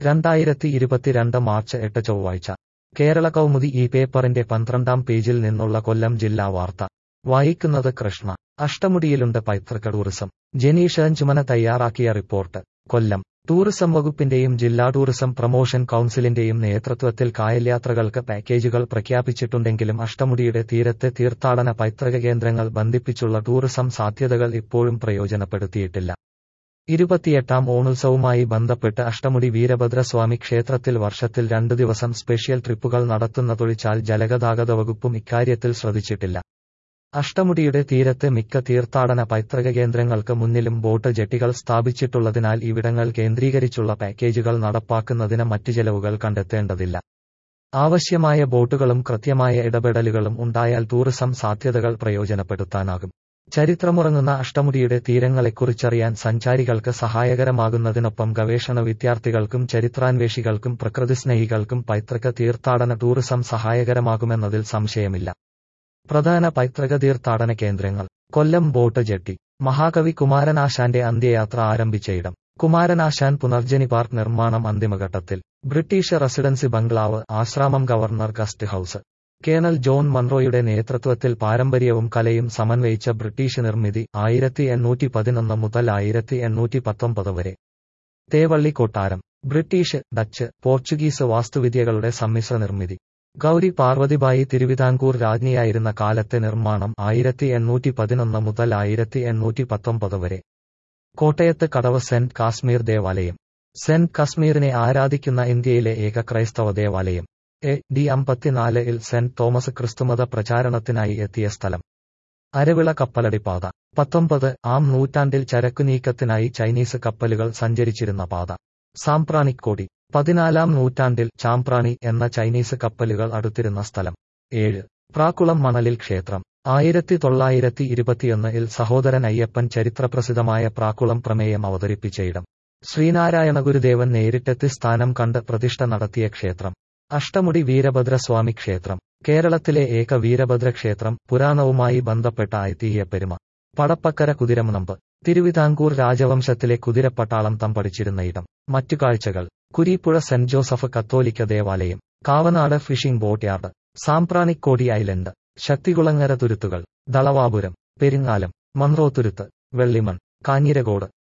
രണ്ടായിരത്തി ഇരുപത്തിരണ്ട് മാർച്ച് എട്ട് ചൊവ്വാഴ്ച കേരള കൗമുദി ഈ പേപ്പറിന്റെ പന്ത്രണ്ടാം പേജിൽ നിന്നുള്ള കൊല്ലം ജില്ലാ വാർത്ത വായിക്കുന്നത് കൃഷ്ണ അഷ്ടമുടിയിലുണ്ട് പൈതൃക ടൂറിസം ജനീഷ് അഞ്ചുമന തയ്യാറാക്കിയ റിപ്പോർട്ട് കൊല്ലം ടൂറിസം വകുപ്പിന്റെയും ജില്ലാ ടൂറിസം പ്രൊമോഷൻ കൌൺസിലിന്റെയും നേതൃത്വത്തിൽ കായൽയാത്രകൾക്ക് പാക്കേജുകൾ പ്രഖ്യാപിച്ചിട്ടുണ്ടെങ്കിലും അഷ്ടമുടിയുടെ തീരത്തെ തീർത്ഥാടന പൈതൃക കേന്ദ്രങ്ങൾ ബന്ധിപ്പിച്ചുള്ള ടൂറിസം സാധ്യതകൾ ഇപ്പോഴും പ്രയോജനപ്പെടുത്തിയിട്ടില്ല ഇരുപത്തിയെട്ടാം ഓണുത്സവവുമായി ബന്ധപ്പെട്ട് അഷ്ടമുടി വീരഭദ്രസ്വാമി ക്ഷേത്രത്തിൽ വർഷത്തിൽ രണ്ടു ദിവസം സ്പെഷ്യൽ ട്രിപ്പുകൾ നടത്തുന്നതൊഴിച്ചാൽ ജലഗതാഗത വകുപ്പും ഇക്കാര്യത്തിൽ ശ്രദ്ധിച്ചിട്ടില്ല അഷ്ടമുടിയുടെ തീരത്ത് മിക്ക തീർത്ഥാടന പൈതൃക കേന്ദ്രങ്ങൾക്ക് മുന്നിലും ബോട്ട് ജെട്ടികൾ സ്ഥാപിച്ചിട്ടുള്ളതിനാൽ ഇവിടങ്ങൾ കേന്ദ്രീകരിച്ചുള്ള പാക്കേജുകൾ നടപ്പാക്കുന്നതിന് മറ്റ് ചെലവുകൾ കണ്ടെത്തേണ്ടതില്ല ആവശ്യമായ ബോട്ടുകളും കൃത്യമായ ഇടപെടലുകളും ഉണ്ടായാൽ ടൂറിസം സാധ്യതകൾ പ്രയോജനപ്പെടുത്താനാകും ചരിത്രമുറങ്ങുന്ന അഷ്ടമുടിയുടെ തീരങ്ങളെക്കുറിച്ചറിയാൻ സഞ്ചാരികൾക്ക് സഹായകരമാകുന്നതിനൊപ്പം ഗവേഷണ വിദ്യാർത്ഥികൾക്കും ചരിത്രാന്വേഷികൾക്കും പ്രകൃതിസ്നേഹികൾക്കും പൈതൃക തീർത്ഥാടന ടൂറിസം സഹായകരമാകുമെന്നതിൽ സംശയമില്ല പ്രധാന പൈതൃക തീർത്ഥാടന കേന്ദ്രങ്ങൾ കൊല്ലം ബോട്ട് ജെട്ടി മഹാകവി കുമാരനാശാന്റെ അന്ത്യയാത്ര ആരംഭിച്ചയിടം കുമാരനാശാൻ പുനർജനി പാർക്ക് നിർമ്മാണം അന്തിമഘട്ടത്തിൽ British residency bungalow Asramam governor guest house colonel John മൺറോയുടെ നേതൃത്വത്തിൽ പാരമ്പര്യവും കലയും സമന്വയിച്ച ബ്രിട്ടീഷ് നിർമ്മിതി ആയിരത്തി എണ്ണൂറ്റി പതിനൊന്ന് മുതൽ ആയിരത്തി എണ്ണൂറ്റി പത്തൊമ്പത് വരെ തേവള്ളി കൊട്ടാരം ബ്രിട്ടീഷ് ഡച്ച് പോർച്ചുഗീസ് വാസ്തുവിദ്യകളുടെ സമ്മിശ്ര നിർമ്മിതി ഗൗരി പാർവതിബായി തിരുവിതാംകൂർ രാജ്ഞിയായിരുന്ന കാലത്തെ നിർമ്മാണം ആയിരത്തി എണ്ണൂറ്റി പതിനൊന്ന് മുതൽ ആയിരത്തി എണ്ണൂറ്റി പത്തൊമ്പത് വരെ കോട്ടയത്ത് കടവ് സെന്റ് കാശ്മീർ ദേവാലയം സെന്റ് കാശ്മീരിനെ ആരാധിക്കുന്ന ഇന്ത്യയിലെ ഏക ക്രൈസ്തവ ദേവാലയം എ ഡി അമ്പത്തിനാലിൽ സെന്റ് തോമസ് ക്രിസ്തുമത പ്രചാരണത്തിനായി എത്തിയ സ്ഥലം അരവിള കപ്പലടിപ്പാത പത്തൊമ്പത് ആം നൂറ്റാണ്ടിൽ ചരക്കുനീക്കത്തിനായി ചൈനീസ് കപ്പലുകൾ സഞ്ചരിച്ചിരുന്ന പാത സാംപ്രാണിക്കോടി പതിനാലാം നൂറ്റാണ്ടിൽ ചാംപ്രാണി എന്ന ചൈനീസ് കപ്പലുകൾ അടുത്തിരുന്ന സ്ഥലം ഏഴ് പ്രാക്കുളം മണലിൽ ക്ഷേത്രം ആയിരത്തി തൊള്ളായിരത്തി ഇരുപത്തിയൊന്നിൽ സഹോദരൻ അയ്യപ്പൻ ചരിത്രപ്രസിദ്ധമായ പ്രാക്കുളം പ്രമേയം അവതരിപ്പിച്ചയിടം ശ്രീനാരായണ ഗുരുദേവൻ നേരിട്ടെത്തി സ്ഥാനം കണ്ട് പ്രതിഷ്ഠ നടത്തിയ ക്ഷേത്രം അഷ്ടമുടി വീരഭദ്രസ്വാമി ക്ഷേത്രം കേരളത്തിലെ ഏക വീരഭദ്ര ക്ഷേത്രം പുരാണവുമായി ബന്ധപ്പെട്ട ഐതിഹ്യപ്പെരുമ പടപ്പക്കര കുതിരമുനമ്പ് തിരുവിതാംകൂർ രാജവംശത്തിലെ കുതിരപ്പട്ടാളം തമ്പടിച്ചിരുന്ന ഇടം മറ്റു കാഴ്ചകൾ കുരീപ്പുഴ സെന്റ് ജോസഫ് കത്തോലിക്ക ദേവാലയം Kavanad fishing boat yard Sambranikodi island Sakthikulangara തുരുത്തുകൾ ദളവാപുരം പെരിങ്ങാലം മൺറോത്തുരുത്ത് വെള്ളിമൺ കാഞ്ഞിരകോട്